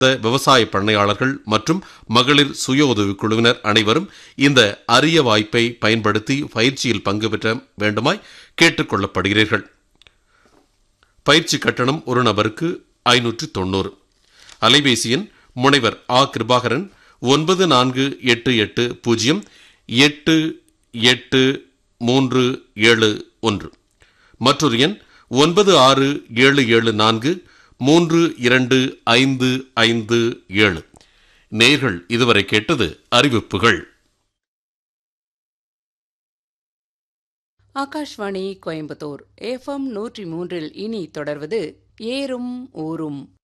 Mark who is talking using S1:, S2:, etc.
S1: விவசாய பண்ணையாளர்கள் மற்றும் மகளிர் சுய உதவிக் குழுவினர் அனைவரும் இந்த அரிய வாய்ப்பை பயன்படுத்தி பயிற்சியில் பங்கு பெற்ற வேண்டுமாய் கேட்டுக் கொள்ளப்படுகிறீர்கள் பயிற்சி கட்டணம் ஒரு நபருக்கு ஐநூற்று தொண்ணூறு அலைபேசி எண் முனைவர் ஆ கிருபாகரன் ஒன்பது நான்கு எட்டு எட்டு பூஜ்ஜியம் எட்டு எட்டு மூன்று ஏழு ஒன்று மற்றொரு எண் ஒன்பது ஆறு ஏழு ஏழு நான்கு மூன்று இரண்டு ஐந்து ஐந்து ஏழு நேர்கள் இதுவரை கேட்டது அறிவிப்புகள்
S2: ஆகாஷ்வாணி கோயம்புத்தூர் எஃப்எம் நூற்றி மூன்றில் இனி தொடர்வது ஏறும் ஊரும்